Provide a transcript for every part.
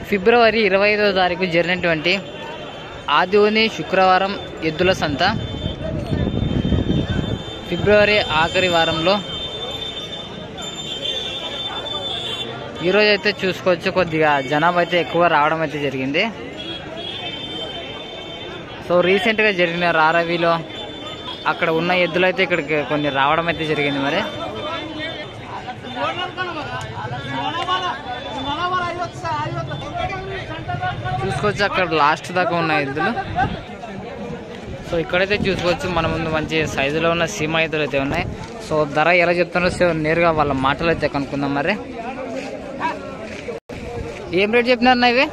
ఫిబ్రవరి ఇరవై ఐదవ తారీఖు జరిగినటువంటి ఆదిోని శుక్రవారం ఎద్దుల సంత ఫిబ్రవరి ఆఖరి వారంలో ఈరోజు అయితే చూసుకోవచ్చు కొద్దిగా జనాభా అయితే ఎక్కువ రావడం అయితే జరిగింది సో రీసెంట్గా జరిగిన రారవిలో అక్కడ ఉన్న ఎద్దులు అయితే ఇక్కడికి కొన్ని రావడం అయితే జరిగింది మరి చూసుకోవచ్చు అక్కడ లాస్ట్ దాకా ఉన్న ఎద్దులు సో ఇక్కడైతే చూసుకోవచ్చు మన ముందు మంచి సైజులో ఉన్న సీమ ఎద్దులు అయితే ఉన్నాయి సో ధర ఎలా చెప్తున్నారో సో నేరుగా వాళ్ళ మాటలు అయితే కనుక్కుందాం మరి ఏం రేట్ చెప్పినారన్నా ఇవి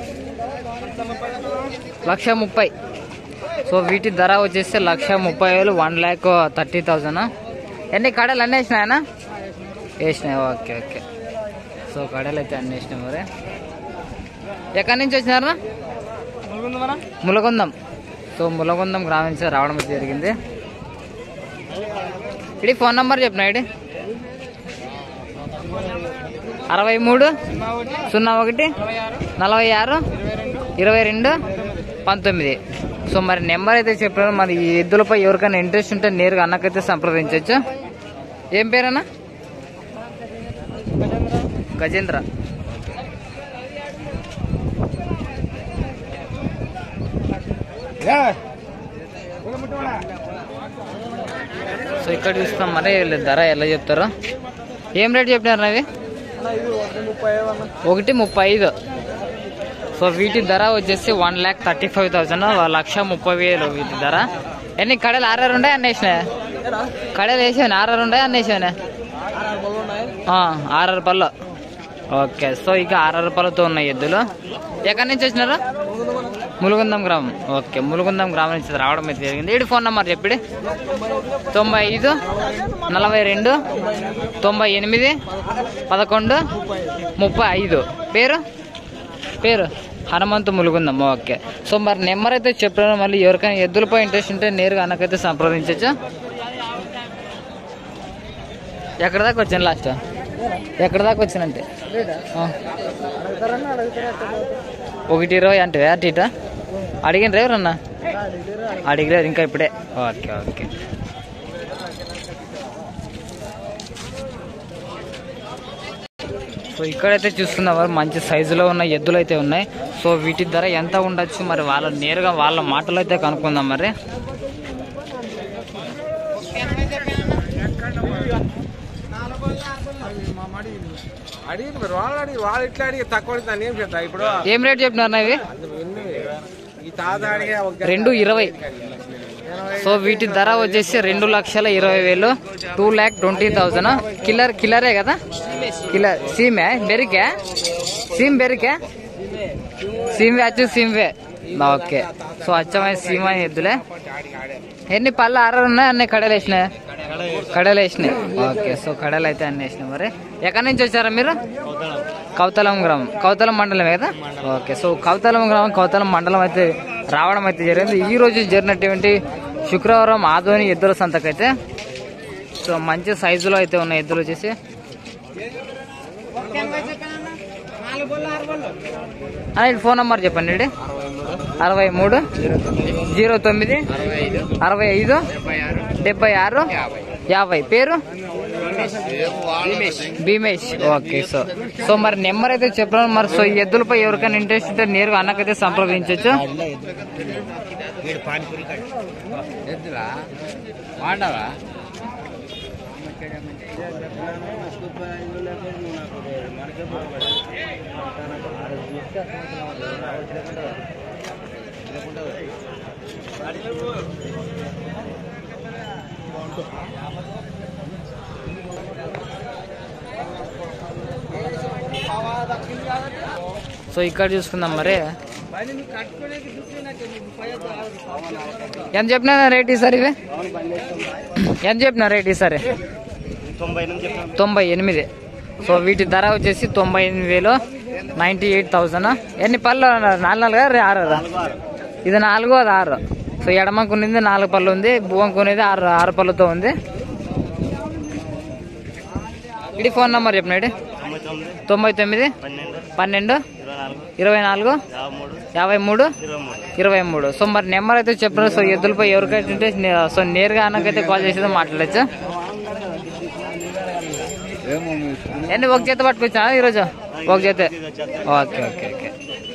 లక్ష ముప్పై సో వీటి ధర వచ్చేసి లక్ష ముప్పై వేలు వన్ ల్యాక్ థర్టీ థౌజండ్ ఎన్ని కడలు అన్నీ వేసినాయనా వేసినాయి ఓకే ఓకే సో కడలు అయితే అన్నీ వేసినాయి మరి ఎక్కడి నుంచి వచ్చినారా ములగొందం సో ములగొందం గ్రామం నుంచి రావడం అయితే జరిగింది ఇది ఫోన్ నంబర్ చెప్పిన ఇది అరవై మూడు సున్నా ఒకటి నలభై ఆరు ఇరవై రెండు పంతొమ్మిది సో మరి నెంబర్ అయితే చెప్పారు మరి ఈ ఎద్దులపై ఎవరికైనా ఇంట్రెస్ట్ ఉంటే నేరుగా అన్నకైతే సంప్రదించవచ్చు ఏం పేరన్నా గజేంద్ర సో ఇక్కడ చూస్తాం మరి వీళ్ళ ధర ఎలా చెప్తారో ఏం రేట్ చెప్పినారు అవి ఒకటి ముప్పై ఐదు సో వీటి ధర వచ్చేసి one lakh thirty five thousand లక్ష ముప్పై వేలు వీటి ధర ఎన్ని కడలు ఆర్ఆర్ ఉండే అన్ని వేసినాయి కడలు వేసాను ఆర్ఆర్ ఉండే అన్ని వేసాను ఆర్ఆర్ పళ్ళు ఓకే సో ఇక ఆర్ఆర్ పళ్ళతో ఉన్నాయి ఎద్దులు ఎక్కడి నుంచి వచ్చినారు ములుగుందం గ్రామం ఓకే ములుగుందం గ్రామం నుంచి రావడం అయితే జరిగింది ఇటు ఫోన్ నెంబర్ చెప్పిడి తొంభై ఐదు నలభై రెండు తొంభై ఎనిమిది పదకొండు ముప్పై ఐదు పేరు పేరు హనుమంతు ములుగుందం ఓకే సో మరి నెంబర్ అయితే చెప్పాను మళ్ళీ ఎవరికైనా ఎద్దులపై ఇంట్రెస్ట్ ఉంటే నేరుగా అన్నకైతే సంప్రదించవచ్చు ఎక్కడ దాకా వచ్చాను లాస్ట్ ఎక్కడ దాకా వచ్చానంటే ఆ. ఒకటి ఇరవై అంటే అటు ఇట అడిగిన డ్రైవర్ అన్న అడిగలేదు ఇంకా ఇప్పుడే ఓకే ఓకే సో ఇక్కడైతే చూస్తున్నవారు మంచి సైజులో ఉన్న ఎద్దులు అయితే ఉన్నాయి సో వీటి ధర ఎంత ఉండొచ్చు మరి వాళ్ళ నేరుగా వాళ్ళ మాటలు అయితే కనుక్కుందాం మరి అడిగి మరి వాళ్ళు అడిగి వాళ్ళు ఇట్లా అడిగి తక్కువ అడిగి దాన్ని ఏం చేస్తా ఇప్పుడు ఏం రేట్ చెప్పినారు ఇవి ఎన్ని ఈ తాత అడిగే ఒక రెండు ఇరవై సో వీటి ధర వచ్చేసి రెండు లక్షల ఇరవై వేలు two lakh twenty thousand Khillar కిల్లరే కదా కిల్లర్ సీమే బెరికే సీమ్ బెరికే సీమ్ వ్యాచ్ సీమ్ వే ఓకే సో అచ్చమైన సీమ ఎద్దులే ఎన్ని పళ్ళు ఆరు ఉన్నాయి అన్ని కడలు వేసినాయి కడలు వేసినాయి ఓకే సో కడలు అయితే అన్ని వేసినాయి మరి ఎక్కడి నుంచి వచ్చారా మీరు కౌతలం గ్రామం కౌతలం మండలం కదా ఓకే సో కౌతలం గ్రామం కౌతలం మండలం అయితే రావడం అయితే జరిగింది ఈ రోజు జరిగినటువంటి శుక్రవారం ఆదోని ఎద్దుల సంతకైతే సో మంచి సైజులో అయితే ఉన్న ఎద్దులు వచ్చేసి అని ఫోన్ నంబర్ చెప్పండి ఇది. అరవై మూడు జీరో తొమ్మిది అరవై ఐదు డెబ్బై ఆరు యాభై పేరు భీమేష్ ఓకే సో సో మరి నెంబర్ అయితే చెప్పడం మరి సో ఈ ఎద్దులపై ఎవరికైనా ఇంట్రెస్ట్ ఉంటే నేరుగా అన్నకైతే సంప్రదించవచ్చు సో ఇక్కడ చూసుకుందాం మరి ఎంత చెప్పినా రేట్ ఈసారి ఇవి ఎంత చెప్పిన రేట్ ఈసారి తొంభై ఎనిమిది సో వీటి ధర వచ్చేసి తొంభై ఎనిమిది వేలు నైంటీ ఎయిట్ థౌసండ్ ఎన్ని పళ్ళు నాలుగు నాలుగా రే- ఆరు ఇది నాలుగు అది ఆరు సో ఎడమ కొనింది నాలుగు పళ్ళు ఉంది భూవం కొనేది ఆరు ఆరు పళ్ళతో ఉంది ఇది ఫోన్ నంబర్ చెప్పినాడు తొంభై తొమ్మిది పన్నెండు ఇరవై నాలుగు యాభై మూడు ఇరవై మూడు సో మరి నెంబర్ అయితే చెప్పిన సో ఎద్దులపై ఎవరికైతే ఉంటే నే- సో నేరుగా అన్నకైతే కాల్ చేసేదో మాట్లాడచ్చు ఎన్ని ఒక చేత పట్టుకొచ్చా ఈరోజు ఒక చేత ఓకే ఓకే ఓకే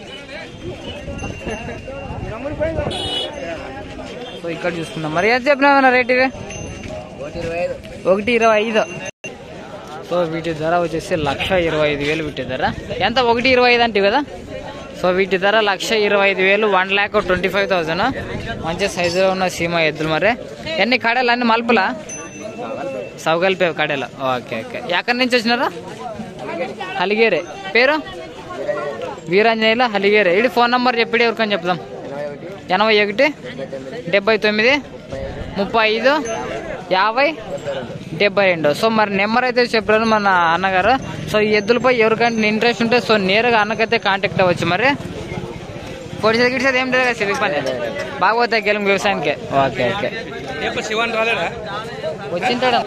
సో ఇక్కడ చూసుకుందాం మరి ఎంత చెప్పినా రేట్ ఇవి ఒకటి ఇరవై ఐదు సో వీటి ధర వచ్చేసి లక్ష ఇరవై ఐదు వేలు వీటి ధర ఎంత ఒకటి ఇరవై ఐదు అంటే కదా సో వీటి ధర లక్ష ఇరవై ఐదు వేలు one lakh twenty five thousand మంచి సైజులో ఉన్న సీమ ఎద్దులు మరి ఎన్ని కడలు అన్ని మలుపులా సౌగలిపే కడలు ఓకే ఓకే ఎక్కడి నుంచి వచ్చినారా హలిగేరే పేరు వీరాంజనేయుల హలిగేరే ఇది ఫోన్ నంబర్ చెప్పి ఎవరికని చెప్దాం ఎనభై ఒకటి డెబ్బై తొమ్మిది ముప్పై ఐదు యాభై డెబ్బై రెండు సో మరి నెంబర్ అయితే చెప్పారు మన అన్నగారు సో ఈ ఎద్దులపై ఎవరికైనా ఇంట్రెస్ట్ ఉంటే సో నేరుగా అన్నకైతే కాంటాక్ట్ అవ్వచ్చు మరి పొడిసేది గిడిసేది ఏం లేదు కదా సిరి పని బాగోతాయి గెలుము వ్యవసాయానికి ఓకే ఓకే శివన్ రాలేడా వచ్చింటాడు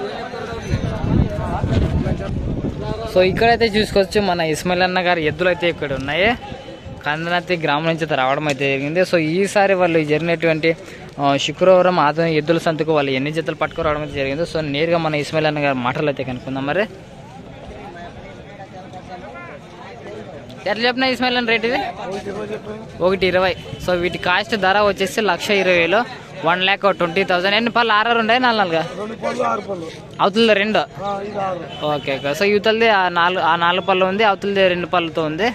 సో ఇక్కడైతే చూసుకోవచ్చు మన ఇస్మాయిల్ అన్న గారి ఎద్దులు అయితే ఇక్కడ ఉన్నాయి కందనతి గ్రామం నుంచి అయితే రావడం అయితే జరిగింది సో ఈసారి వాళ్ళు జరిగినటువంటి ఆ, శుక్రవారం ఆదివారం ఎద్దుల సంతకు వాళ్ళు ఎన్ని జతలు పట్టుకురావడం అయితే జరిగింది సో నేరుగా మన ఇస్మాయిల్ అన్న గారి మాటలు అయితే కనుక్కుందాం మరి ఎట్లా చెప్పిన ఇస్మాయిల్ అన్న రేట్ ఇది ఒకటి ఇరవై సో వీటి కాస్ట్ ధర వచ్చేసి లక్ష ఇరవై వేలు వన్ ల్యాక్ ట్వంటీ థౌసండ్ ఎన్ని పళ్ళు ఆరు ఉన్నాయి నాలుగు నాలుగా రెండు పళ్ళు ఆరు పళ్ళు అవతలది రెండు ఇది ఆరు ఓకే ఓకే సో యువతలది ఆ నాలుగు ఆ నాలుగు పళ్ళు ఉంది అవతలది రెండు పళ్ళతో ఉంది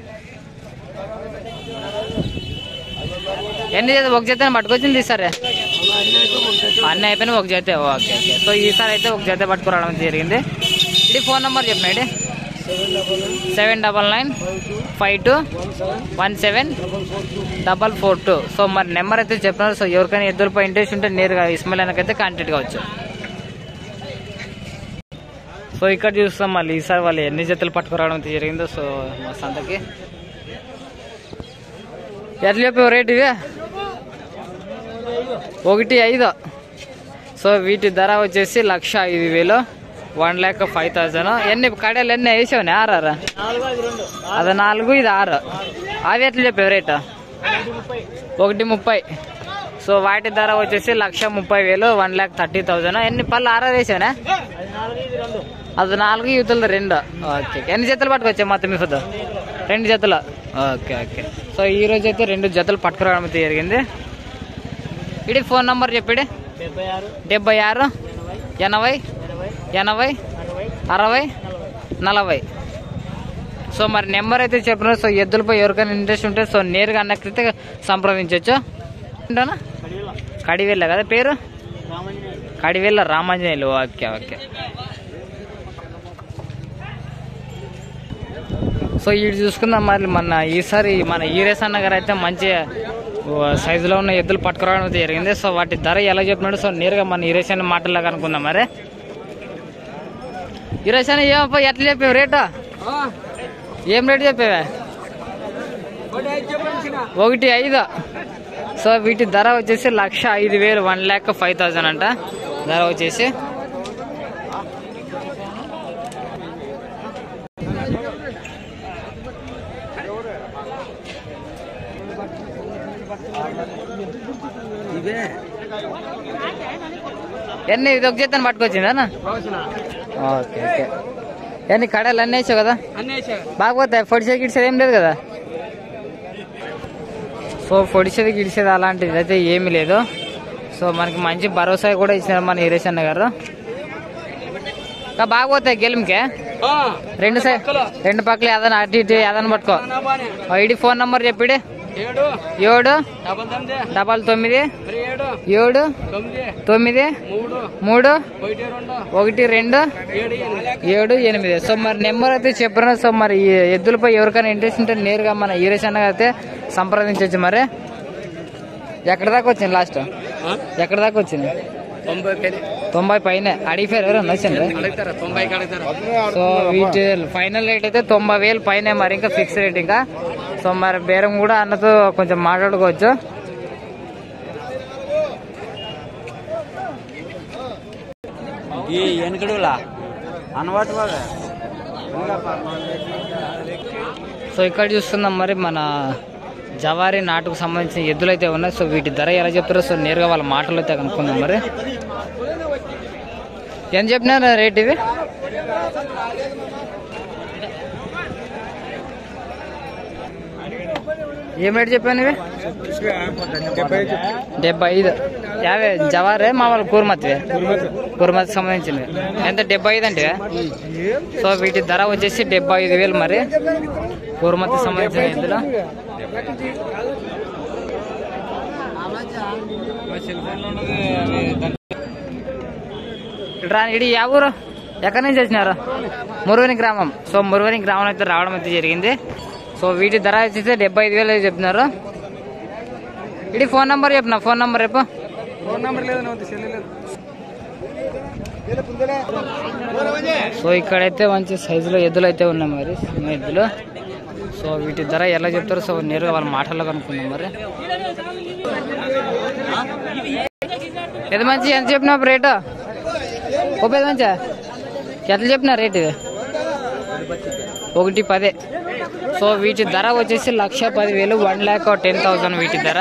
ఎన్ని జత ఒక జత పట్టుకొచ్చింది ఈసారి అన్నీ అయిపోయినా ఒక జత ఓకే ఓకే సో ఈసారి అయితే ఒక జత పట్టుకురావడం జరిగింది ఇది ఫోన్ నెంబర్ చెప్పిన seven double nine five two one seven double four two so మరి నెంబర్ అయితే చెప్పినారు సో ఎవరికైనా ఎద్దులపై ఇంట్రెస్ట్ ఉంటే నేరుగా ఇస్మాయిల్ అయితే కాంటాక్ట్ కావచ్చు సో ఇక్కడ చూస్తాం మళ్ళీ ఈసారి వాళ్ళు ఎన్ని జతలు పట్టుకురావడం అయితే జరిగిందో సో మా సంతకి ఎట్లా చెప్పావు రేట్ ఇవి ఒకటి ఐదు సో వీటి ధర వచ్చేసి లక్ష ఐదు వేలు వన్ ల్యాక్ ఫైవ్ థౌసండ్ ఎన్ని కడలు ఎన్ని వేసావు ఆరారా అది నాలుగు ఇది ఆరు అవి ఎట్లా చెప్పావు రేటు ఒకటి ముప్పై సో వాటి ధర వచ్చేసి లక్ష ముప్పై వేలు వన్ ల్యాక్ థర్టీ థౌసండ్ ఎన్ని పళ్ళు ఆరా వేసావునా అది నాలుగు యువతలు రెండు ఓకే ఎన్ని జతలు పట్టుకొచ్చా మొత్తం మీ ఫుడ్ రెండు జతలు ఓకే ఓకే సో ఈ రోజు అయితే రెండు జతలు పట్టుకురావడం అయితే జరిగింది ఇది ఫోన్ నంబర్ చెప్పిడి డెబ్బై ఆరు ఎనభై ఎనభై అరవై నలభై సో మరి నెంబర్ అయితే చెప్పిన సో ఎద్దులపై ఎవరికైనా ఇంట్రెస్ట్ ఉంటే సో నేరుగా అన్నకైతే సంప్రదించవచ్చు ఏంటన్నా కడివెళ్ళ కదా పేరు Kadivella Ramanjaneyulu okay okay so ఇటు చూసుకుందాం మరి మన ఈసారి మన ఈరేస్ అన్న గారు అయితే మంచి సైజులో ఉన్న ఎద్దులు పట్టుకురావడం అయితే జరిగింది సో వాటి ధర ఎలా చెప్పినాడు సో నేరుగా మన ఈరేస్ అన్న మాటల్లాగా అనుకుందాం మరి ఈరేస్ అన్న ఏమప్ప ఎట్లా చెప్పావు రేటు ఏం రేటు చెప్పావా ఒకటి ఐదు సో వీటి ధర వచ్చేసి లక్ష ఐదు వేలు వన్ ల్యాక్ ఫైవ్ థౌసండ్ అంట ధర వచ్చేసి ఎన్ని ఇది ఒక చేతను పట్టుకొచ్చిందా ఓకే ఓకే ఎన్ని కడలు అన్నీ వేసావు కదా బాగపోతాయి పొడిసేది గిడిసేది ఏం లేదు కదా సో పొడిసేది గిడిసేది అలాంటిది అయితే ఏమీ లేదు సో మనకి మంచి భరోసా కూడా ఇచ్చినారు మన ఈరేష్ అన్న గారు ఇంకా బాగపోతాయి గెలుముకే రెండు సై రెండు పక్కల ఏదైనా అటు ఇటు ఏదైనా పట్టుకో ఐడి ఫోన్ నంబర్ చెప్పిడి ఏడు ఏడు డబల్ తొమ్మిది డబల్ తొమ్మిది ఏడు ఏడు తొమ్మిది తొమ్మిది మూడు మూడు ఒకటి రెండు ఒకటి రెండు ఏడు ఎనిమిది ఏడు ఎనిమిది సో మరి నెంబర్ అయితే చెప్పారు సో మరి ఈ ఎద్దులపై ఎవరికైనా ఇంట్రెస్ట్ ఉంటే నేరుగా మన ఈరేష్ అన్న అయితే సంప్రదించవచ్చు మరి ఎక్కడ దాకా వచ్చింది లాస్ట్ ఎక్కడ దాకా వచ్చింది తొంభై పది తొంభై పైన అడిగిపోయారు ఎవరైనా వచ్చిండ్రు అడుగుతారా తొంభైకి అడుగుతారా సో వీటి ఫైనల్ రేట్ అయితే తొంభై వేలు పైన మరి ఇంకా ఫిక్స్ రేట్ ఇంకా సో మరి బేరం కూడా అన్నతో కొంచెం మాట్లాడుకోవచ్చు ఈ వెనుకడులా అనవాటి వాళ్ళ సో ఇక్కడ చూస్తున్నాం మరి మన జవారి నాటుకు సంబంధించిన ఎద్దులు అయితే ఉన్నాయి సో వీటి ధర ఎలా చెప్తారో సో నేరుగా వాళ్ళ మాటలు అయితే కనుక్కుందాం మరి ఎంత చెప్పినారు రేట్ ఇవి ఏం రేట్ చెప్పాను ఇవి డెబ్బై ఐదు యాభై జవారే మామూలు కూర్మతి కూర్మతికి సంబంధించినవి ఎంత డెబ్బై ఐదు అంటే సో వీటి ధర వచ్చేసి డెబ్బై ఐదు వేలు మరి కూర్మతికి సంబంధించిన ఎద్దులు రా ఇడి యా ఊరు ఎక్కడి నుంచి వచ్చినారు మురుగని గ్రామం సో మురుగని గ్రామం అయితే రావడం అయితే జరిగింది సో వీటి ధర వచ్చేసి డెబ్బై ఐదు వేలు చెప్తున్నారు ఇది ఫోన్ నంబర్ చెప్పిన ఫోన్ నంబర్ రేపు ఫోన్ నెంబర్ లేదు నా వద్ద సెల్ లేదు సో ఇక్కడైతే మంచి సైజులో ఎద్దులు అయితే ఉన్నాయి మరి చిన్న ఎద్దులు సో వీటి ధర ఎలా చెప్తారో సో నేరుగా వాళ్ళ మాటల్లో కనుక్కున్నాం మరి పెద్ద మంచి ఎంత చెప్పినా రేటు ఓ పెద్ద మంచి ఎట్లా చెప్పిన రేట్ ఇది ఒకటి పదే సో వీటి ధర వచ్చేసి లక్ష పదివేలు వన్ ల్యాక్ టెన్ థౌసండ్ వీటి ధర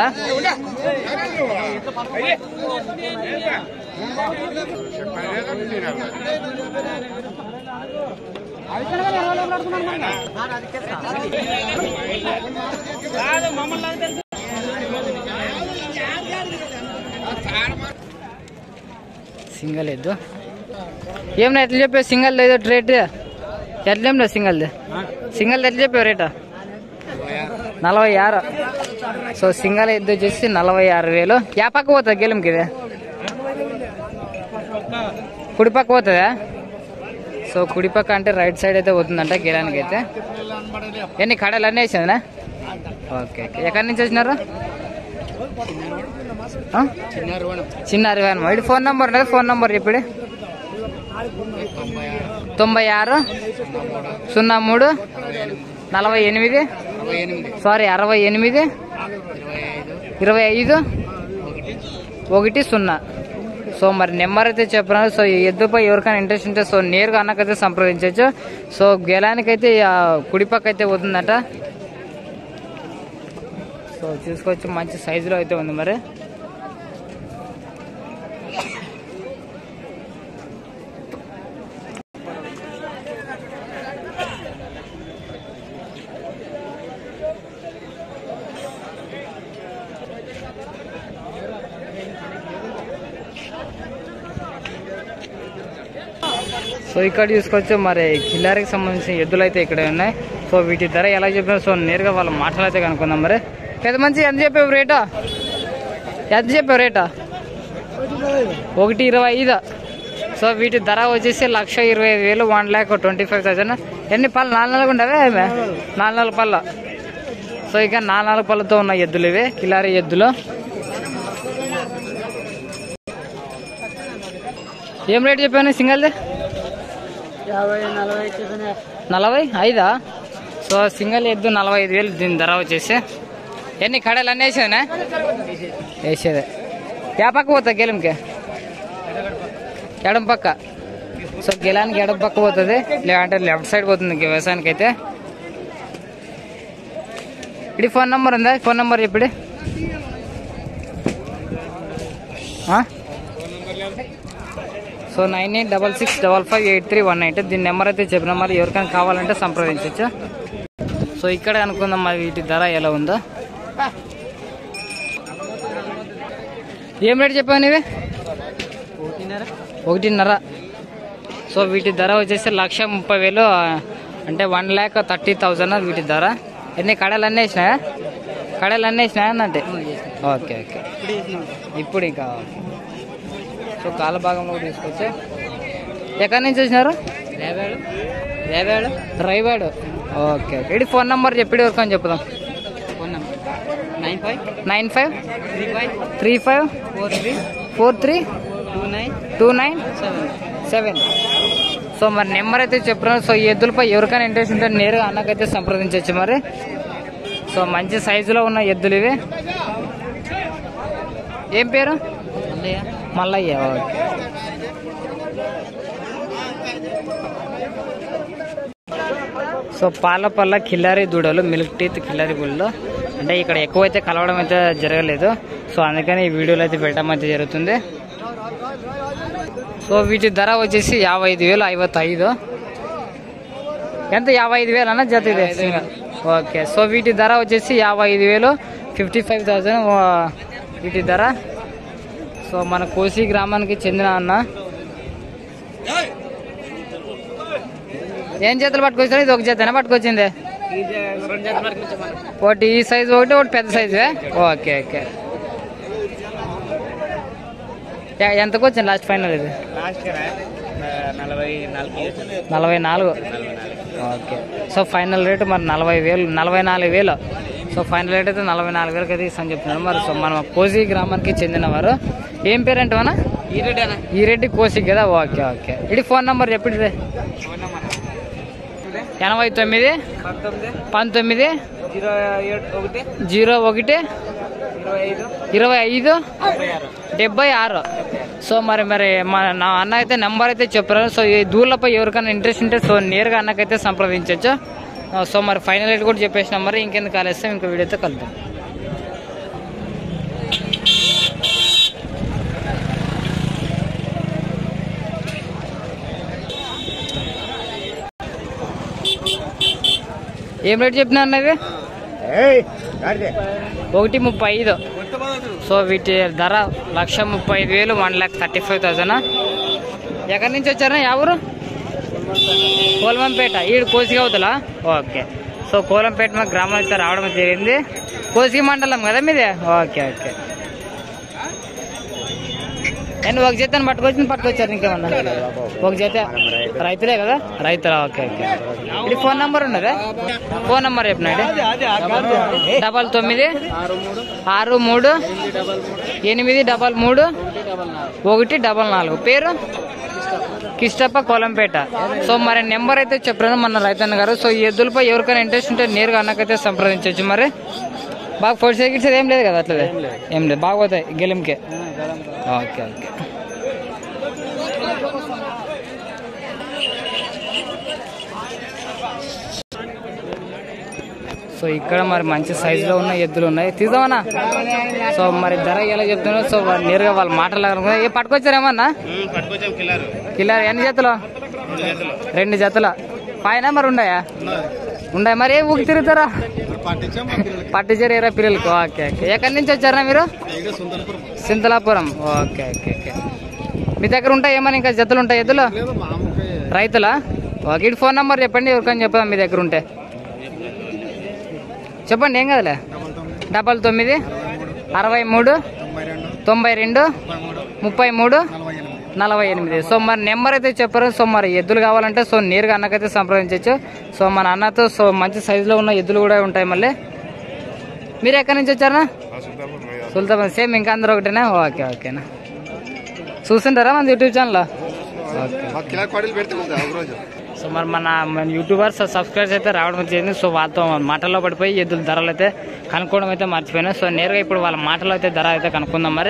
సింగల్ ఎద్దు ఏమన్నా ఎట్లా చెప్పావు సింగల్ ఏదో రేట్ ఎట్లా ఏమన్నా సింగల్ది సింగల్ ఎట్లా చెప్పావు రేటు నలభై ఆరు సో సింగల్ ఎద్దు వచ్చేసి నలభై ఆరు వేలు యా పక్క పోతుంది గెలంకి ఇది కుడి పక్క పోతుందా సో కుడి పక్క అంటే రైట్ సైడ్ అయితే పోతుందంట గెలానికి అయితే ఎన్ని కడలు అన్నీ వేసిందినా ఓకే ఓకే ఎక్కడి నుంచి వచ్చినారు ఆ? చిన్న అరవై ఇది ఫోన్ నంబర్ ఉన్నది ఫోన్ నంబర్ ఇప్పుడు తొంభై ఆరు సున్నా మూడు నలభై ఎనిమిది సారీ అరవై ఎనిమిది ఇరవై ఐదు ఒకటి సున్నా సో మరి నెంబర్ అయితే చెప్పినారు సో ఈ ఎద్దుపై ఎవరికైనా ఇంట్రెస్ట్ ఉంటే సో నేరుగా అన్నకైతే సంప్రదించవచ్చు సో గెలానికైతే ఆ కుడిపక్క అయితే పోతుందట సో చూసుకోవచ్చు మంచి సైజులో అయితే ఉంది మరి సో ఇక్కడ చూసుకోవచ్చు మరి కిల్లారికి సంబంధించిన ఎద్దులు అయితే ఇక్కడ ఉన్నాయి సో వీటి ధర ఎలా చెప్పినా సో నేరుగా వాళ్ళ మాటలు అయితే కనుక్కుందాం మరి పెద్ద మంచి ఎంత చెప్పావు రేటా ఎంత చెప్పావు రేటా ఒకటి ఇరవై ఐదు సో వీటి ధర వచ్చేసి లక్ష ఇరవై ఐదు వేలు one lakh twenty five thousand ఎన్ని పళ్ళు నాలుగు నాలుగు ఉండవే ఏమే? నాలుగు నాలుగు పళ్ళ సో ఇక నాలుగు నాలుగు పళ్ళతో ఉన్న ఎద్దులు ఇవి కిలారి ఎద్దులు ఏం రేట్ చెప్పాను సింగల్ది యాభై నలభై చెప్పిన నలభై ఐదా సో సింగల్ ఎద్దు నలభై ఐదు వేలు దీని ధర వచ్చేసి ఎన్ని కడలు అన్నీ వేసేదనా వేసేదే యా పక్క పోతా గెలంకి ఎడం పక్క సో గెలానికి ఎడం పక్క పోతుంది లేదంటే లెఫ్ట్ సైడ్ పోతుంది ఇంక వ్యవసాయానికి అయితే ఇది ఫోన్ నంబర్ ఉందా ఫోన్ నంబర్ ఇప్పుడు so nine eight double six double five eight three one eight దీని నెంబర్ అయితే చెప్పిన మరి ఎవరికైనా కావాలంటే సంప్రదించవచ్చు సో ఇక్కడ అనుకుందాం మరి వీటి ధర ఎలా ఉందో ఏం రేట్ చెప్పావు ఇవి ఒకటిన్నర సో వీటి ధర వచ్చేసి లక్ష ముప్పై వేలు ఆ, అంటే వన్ ల్యాక్ థర్టీ థౌజండ్ వీటి ధర ఎన్ని కడలు అన్నీ వేసినాయా కడలు అన్నీ వేసినాయా అంటే ఓకే ఓకే ఇప్పుడు ఇంకా ఓకే. సో కాల భాగంలో కూడా తీసుకొచ్చి ఎక్కడి నుంచి వచ్చినారు రేవాడు రేవాడు రైవాడు ఓకే ఓకే ఇది ఫోన్ నంబర్ చెప్పి వరకు అని చెప్పుదాం phone number nine five nine five three five three five four three four three two nine two nine seven seven so మరి నెంబర్ అయితే చెప్పినారు సో ఈ ఎద్దులపై ఎవరికైనా ఇంట్రెస్ట్ ఉంటే నేరుగా అన్నకైతే సంప్రదించవచ్చు మరి సో మంచి సైజులో ఉన్న ఎద్దులు ఇవి ఏం పేరు మల్లయ్య మల్లయ్య ఓకే సో పాల పళ్ళ కిల్లారి దూడలు మిల్క్ టీత్ కిల్లారి బుల్లు అంటే ఇక్కడ ఎక్కువైతే కలవడం అయితే జరగలేదు సో అందుకని ఈ వీడియోలో అయితే పెట్టడం అయితే జరుగుతుంది సో వీటి ధర వచ్చేసి యాభై ఐదు వేలు ఐవత్తు ఐదు ఎంత యాభై ఐదు వేలు అన్న జత ఇది ఓకే సో వీటి ధర వచ్చేసి యాభై ఐదు వేలు ఫిఫ్టీ ఫైవ్ థౌజండ్ వీటి ధర సో మన కోసి గ్రామానికి చెందిన అన్న ఏం చేతులు పట్టుకొచ్చారు ఇది ఒక చేతనే పట్టుకొచ్చింది ఒకటి ఈ సైజు ఒకటి ఒకటి పెద్ద సైజు ఓకే ఓకే యా- ఎంతకు వచ్చింది లాస్ట్ ఫైనల్ ఇది నలభై నాలుగు నలభై నాలుగు ఓకే సో ఫైనల్ రేట్ మరి నలభై వేలు నలభై నాలుగు వేలు సో ఫైనల్ రేట్ అయితే నలభై నాలుగు వేలకి అయితే ఇస్తాను చెప్తున్నారు మరి సో మన కోసి గ్రామానికి చెందినవారు ఏం పేరు అంటే మన ఈ రెడ్డి కోసి కదా ఓకే ఓకే ఇది ఫోన్ నంబర్ చెప్పిడిదే ఎనభై తొమ్మిది పంతొమ్మిది పంతొమ్మిది జీరో ఏడు ఒకటి జీరో ఒకటి ఇరవై ఐదు ఇరవై ఐదు ముప్పై ఆరు డెబ్బై ఆరు సో మరి మరి మా నా అన్న అయితే నెంబర్ అయితే చెప్పారు సో ఈ దూర్లపై ఎవరికైనా ఇంట్రెస్ట్ ఉంటే సో నేరుగా అన్నకైతే సంప్రదించవచ్చు ఆ, సో మరి ఫైనల్ రేట్ కూడా చెప్పేసిన మరి ఇంకెందుకు కాలేస్తే ఇంకో వీడియోతో కలుద్దాం ఏం రేట్ చెప్పినా అన్నది ఒకటి ముప్పై ఐదు సో వీటి ధర లక్ష ముప్పై ఐదు వేలు one lakh thirty five thousand ఎక్కడి నుంచి వచ్చారా ఎవరు కోలమంపేట ఈడు కోసిగి అవుతలా ఓకే సో కోలంపేట మా గ్రామం అయితే రావడం జరిగింది కోసిగి మండలం కదా మీది ఓకే ఓకే నేను ఒక జత పట్టుకొచ్చింది పట్టుకొచ్చారు ఇంకేమన్నా ఒక జత రైతులే కదా రైతులా ఓకే ఓకే ఇది ఫోన్ నంబర్ ఉన్నదా ఫోన్ నంబర్ చెప్పినాడు డబల్ తొమ్మిది ఆరు మూడు ఎనిమిది డబల్ మూడు ఒకటి డబల్ నాలుగు పేరు కిష్టప్ప కోలంపేట సో మరి నెంబర్ అయితే చెప్పారు మన రైతన్న గారు సో ఈ ఎద్దులపై ఎవరికైనా ఇంట్రెస్ట్ ఉంటే నేరుగా అన్నకైతే సంప్రదించవచ్చు మరి బాగా ఫోర్ సెకండ్స్ ఏం లేదు కదా అట్లదే ఏం లేదు బాగా పోతాయి గెలింకే ఓకే ఓకే సో ఇక్కడ మరి మంచి సైజులో ఉన్న ఎద్దులు ఉన్నాయి తీద్దామన్నా సో మరి ధర ఎలా చెప్తున్నారు సో వాళ్ళు నేరుగా వాళ్ళ మాటలు ఏ పట్టుకొచ్చారేమన్నా పట్టుకొచ్చాం కిల్లర్ కిల్లర్ ఎన్ని జతలు రెండు జతల పైన మరి ఉన్నాయా ఉన్నాయి మరి ఏ ఊకి తిరుగుతారా పట్టించాం పట్టించారు ఏరా పిల్లలకు ఓకే ఓకే ఎక్కడి నుంచి వచ్చారా మీరు సింతలాపురం ఓకే ఓకే ఓకే మీ దగ్గర ఉంటాయి ఏమన్నా ఇంకా జతలు ఉంటాయి ఎద్దులు రైతులా ఓకే ఇటు ఫోన్ నంబర్ చెప్పండి ఎవరికైనా చెప్పదాం మీ దగ్గర ఉంటే చెప్పండి ఏం కదలే డబల్ తొమ్మిది అరవై మూడు తొంభై రెండు ముప్పై మూడు నలభై ఎనిమిది సో మరి నెంబర్ అయితే చెప్పారు సో మరి ఎద్దులు కావాలంటే సో నేరుగా అన్నకైతే సంప్రదించవచ్చు సో మన అన్నతో సో మంచి సైజులో ఉన్న ఎద్దులు కూడా ఉంటాయి మళ్ళీ మీరు ఎక్కడి నుంచి వచ్చారా సుల్తాబాద్ సేమ్ ఇంకా అందరూ ఒకటేనా ఓకే ఓకేనా చూస్తుంటారా మన యూట్యూబ్ ఛానల్ ఓకే కిలా కోడలు పెడితే ఒక రోజు సో మరి మన మన యూట్యూబర్స్ సబ్స్క్రైబర్స్ అయితే రావడం జరిగింది సో వాళ్ళతో మాటల్లో పడిపోయి ఎద్దుల ధరలు అయితే కనుక్కోవడం అయితే మర్చిపోయినా సో నేరుగా ఇప్పుడు వాళ్ళ మాటలో అయితే ధర అయితే కనుక్కుందాం మరి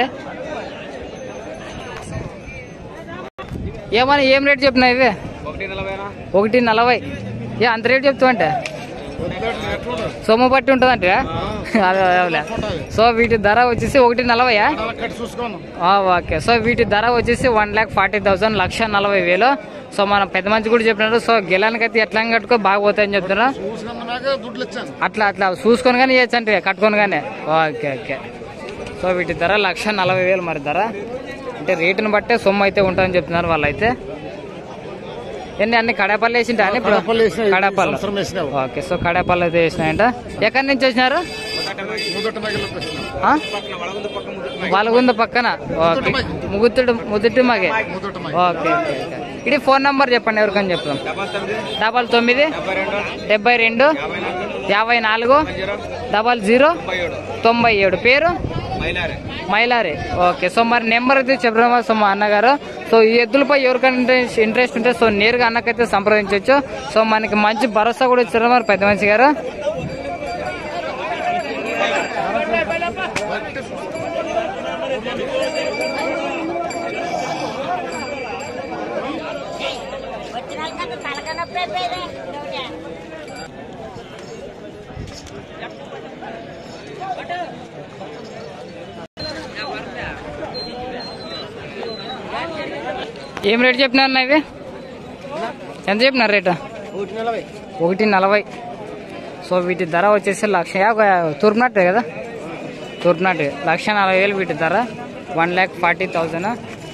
ఏమని ఏం రేట్ చెప్పినా ఇవి ఒకటి నలభైనా ఒకటి నలభై ఏ అంత రేట్ చెప్తావు అంటే సొమ్ము బట్టి ఉంటుందంటే అదే అదేలే సో వీటి ధర వచ్చేసి ఒకటి నలభైయా చూసుకోను ఆ, ఓకే సో వీటి ధర వచ్చేసి వన్ ల్యాక్ ఫార్టీ థౌసండ్ లక్ష నలభై వేలు సో మనం పెద్ద మంచి కూడా చెప్పినారు సో గెలానికైతే ఎట్లా కట్టుకో బాగా పోతాయని చెప్తున్నా చూసుకున్నాక దుడ్లు ఇచ్చాను అట్లా అట్లా చూసుకొని కానీ చేయొచ్చు అంటే కట్టుకొని కానీ ఓకే ఓకే సో వీటి ధర లక్ష నలభై వేలు మరి ధర అంటే రేటుని బట్టే సొమ్ము అయితే ఉంటుందని చెప్తున్నారు వాళ్ళు అయితే ఎన్ని అన్ని కడాపల్లి వేసింటా అని ఇప్పుడు కడాపల్లి వేసినాయి. ఈ కడాపల్లి సంవత్సరం వేసినావు. ఓకే సో కడాపల్లి అయితే వేసినాయంట ఎక్కడి నుంచి వచ్చినారు ముదట మగిలికి వచ్చినాం ఆ? వాళ్ళగుంద పక్కన ఓకే ముగుతుడు ముదుటి మగే ముదట ఓకే ఓకే ఓకే. ఇది ఫోన్ నంబర్ చెప్పండి ఎవరికని చెప్తాం డబల్ తొమ్మిది డెబ్బై రెండు యాభై నాలుగు డబల్ జీరో తొంభై ఏడు పేరు మైలారి ఓకే సో మరి నెంబర్ అయితే చెప్పడం సో మా అన్నగారు సో ఈ ఎద్దులపై ఎవరికైనా ఇంట్రెస్ట్ ఉంటే సో నేరుగా అన్నకైతే సంప్రదించవచ్చు సో మనకి మంచి భరోసా కూడా ఇచ్చారు మరి పెద్ద మనిషి గారు వచ్చినాక తలకనొప్పి అయిపోయింది ఏం రేట్ చెప్పినారు అన్న ఇవి ఎంత చెప్పినారు రేటు ఒకటి నలభై ఒకటి నలభై సో వీటి ధర వచ్చేసి లక్ష యాభై తూర్పునట్టే కదా తూర్పునట్టు లక్ష నలభై వేలు వీటి ధర వన్ ల్యాక్ ఫార్టీ థౌజండ్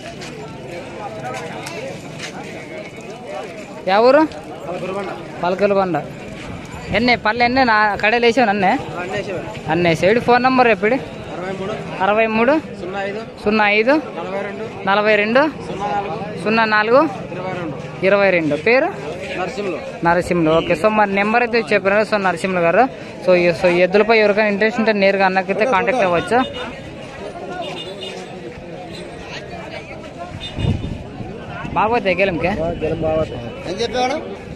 ఎవరు పలకలు బండ ఎన్ని పళ్ళు ఎన్ని నా కడలు వేసావు నన్నే అన్నేసి ఏడు ఫోన్ నంబర్ ఎప్పుడు అరవై మూడు అరవై మూడు సున్నా ఐదు సున్నా ఐదు నలభై రెండు నలభై రెండు సున్నా నాలుగు సున్నా నాలుగు ఇరవై రెండు ఇరవై రెండు పేరు నరసింహలో నరసింహులు ఓకే సో మరి నెంబర్ అయితే చెప్పారు సో నరసింహులు గారు సో ఈ- సో ఈ ఎద్దులపై ఎవరికైనా ఇంట్రెస్ట్ ఉంటే నేరుగా అన్నకైతే కాంటాక్ట్ అవ్వచ్చు బాగోతాయి గెలంకే ఏం చెప్పాడు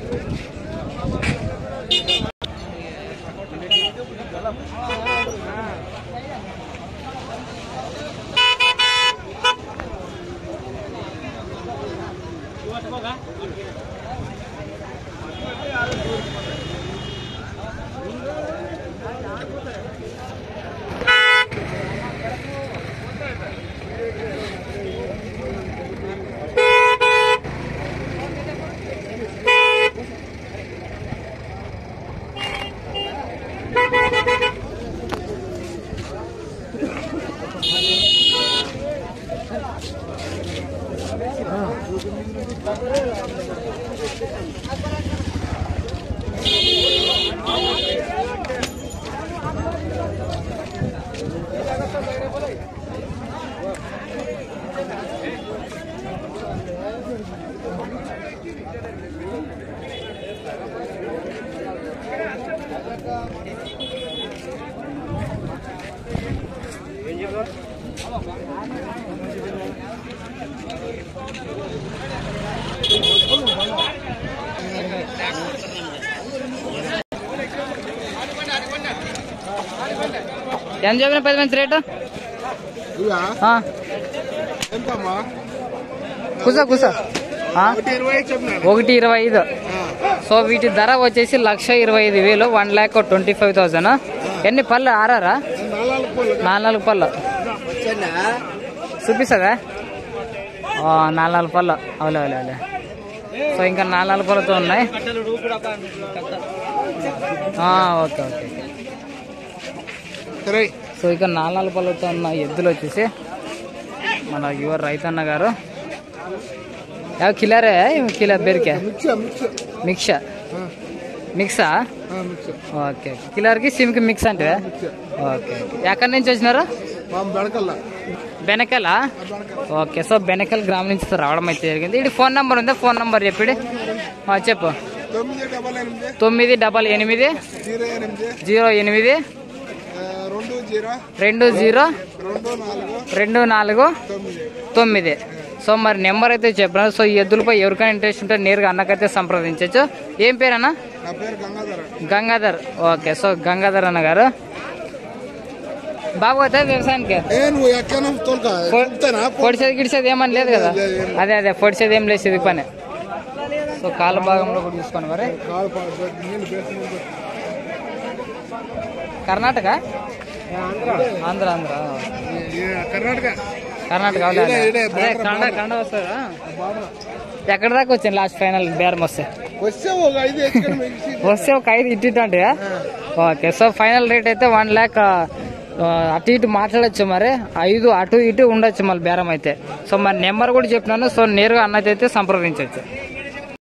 ఎంత చెప్పిన పది మంచి రేటు ఇవా ఆ, ఎంతమ్మా కూసో కూసో ఆ, ఒకటి ఇరవై చెప్పినాడు ఒకటి ఇరవై ఐదు సో వీటి ధర వచ్చేసి లక్ష ఇరవై ఐదు వేలు one lakh twenty five thousand ఎన్ని పళ్ళు ఆరారా నాలుగు పూలు నాలుగు పళ్ళు వచ్చానా చూపిస్తుందా ఓ, నాలుగు నాలుగు పళ్ళు అవులే అవులే అవులే సో ఇంకా నాలుగు నాలుగు పళ్ళతో ఉన్నాయి ఆ, ఓకే ఓకే సరే సో ఇక నాలుగు నాలుగు పళ్ళతో ఉన్న ఎద్దులు వచ్చేసి మన యువ రైతన్న గారు ಯಾವ ಕಿಲರೇ ಕಿಲ ಬೇರಿಕೆ మిక్స్ మిక్స్ మిక్స మిక్సా మిక్స్ ఓకే కిలర్కి సిమ్కి మిక్స్ అంటే ఓకే ఎక్కడి నుంచి వచ్చినారు మా బెడకల్లా బెనకల ఓకే సో బెనకల్ గ్రామం నుంచి రావడం అయితే జరిగింది ఇది ఫోన్ నంబర్ ఉందా ఫోన్ నంబర్ చెప్పిడి ఆ, చెప్పు తొమ్మిది డబల్ ఎనిమిది తొమ్మిది డబల్ ఎనిమిది జీరో ఎనిమిది జీరో ఎనిమిది ఆ, రెండు జీరో రెండు జీరో రెండు నాలుగు రెండు నాలుగు తొమ్మిది తొమ్మిది సో మరి నెంబర్ అయితే చెప్పినారు సో ఈ ఎద్దులపై ఎవరికైనా ఇంట్రెస్ట్ ఉంటే నేరుగా అన్నకైతే సంప్రదించవచ్చు ఏం పేరన్నా నా పేరు గంగాధర గంగాధర్ ఓకే సో గంగాధర్ అన్న గారు బాగోతే వ్యవసాయానికి ఏ నువ్వు ఎక్కడ తోలుకా చెప్తానా పొడిచేది గిడిచేది ఏమని లేదు కదా అదే అదే పొడిచేది ఏం లేదు ఇది పని సో కాళ్ళ భాగంలో కూడా చూసుకోండి మరి కాలు పాడు నీళ్ళు బేసి కర్ణాటక ఆంధ్ర ఆంధ్ర కర్ణాటక కర్ణాటక అవులే, అవులే. ఈడే, ఈడే, అదే కన్నడ కన్నడ వస్తుందా ఎక్కడ దాకా వచ్చింది లాస్ట్ ఫైనల్ బేరం వస్తే వస్తే ఒక ఐదు ఎక్కడ మిగిసి వస్తే ఒక ఐదు ఇటు ఇటు అంటే ఓకే సో ఫైనల్ రేట్ అయితే వన్ ల్యాక్ అటు ఇటు మాట్లాడచ్చు మరి ఐదు అటు ఇటు ఉండొచ్చు మళ్ళీ బేరం అయితే సో మరి నెంబర్ కూడా చెప్పినాను సో నేరుగా అన్నైతే సంప్రదించవచ్చు